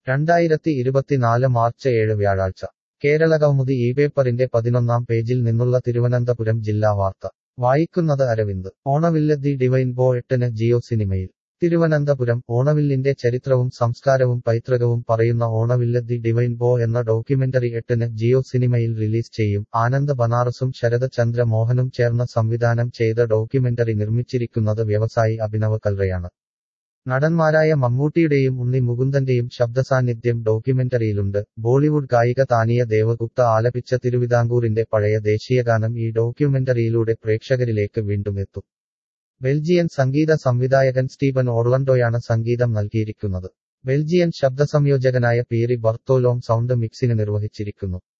രണ്ടായിരത്തി ഇരുപത്തിനാല് മാർച്ച് ഏഴ് വ്യാഴാഴ്ച കേരളകൗമുദി ഈ പേപ്പറിന്റെ പതിനൊന്നാം പേജിൽ നിന്നുള്ള തിരുവനന്തപുരം ജില്ലാ വാർത്ത വായിക്കുന്നത് അരവിന്ദ് ഓണവില്ല് ദി ഡിവൈൻ ബോ എട്ടിന് ജിയോ സിനിമയിൽ തിരുവനന്തപുരം ഓണവില്ലിന്റെ ചരിത്രവും സംസ്കാരവും പൈതൃകവും പറയുന്ന ഓണവില്ല് ദി ഡിവൈൻ ബോ എന്ന ഡോക്യുമെന്ററി എട്ടിന് ജിയോ സിനിമയിൽ റിലീസ് ചെയ്യും ആനന്ദ് ബനാറസും ശരത് ചന്ദ്ര മോഹനും ചേർന്ന് സംവിധാനം ചെയ്ത ഡോക്യുമെന്ററി നിർമ്മിച്ചിരിക്കുന്നത് വ്യവസായി അഭിനവ് കൽറയാണ് നടന്മാരായ മമ്മൂട്ടിയുടെയും ഉണ്ണി മുകുന്ദന്റെയും ശബ്ദസാന്നിധ്യം ഡോക്യുമെന്ററിയിലുണ്ട് ബോളിവുഡ് ഗായിക താനിയ ദേവഗുപ്ത ആലപിച്ച തിരുവിതാംകൂറിന്റെ പഴയ ദേശീയഗാനം ഈ ഡോക്യുമെന്ററിയിലൂടെ പ്രേക്ഷകരിലേക്ക് വീണ്ടും എത്തും ബെൽജിയൻ സംഗീത സംവിധായകൻ സ്റ്റീവൻ ഓർലൻഡോയാണ് സംഗീതം നൽകിയിരിക്കുന്നത് ബെൽജിയൻ ശബ്ദസംയോജകനായ പീറി ബർത്തോലോം സൗണ്ട് മിക്സിംഗ് നിർവഹിച്ചിരിക്കുന്നു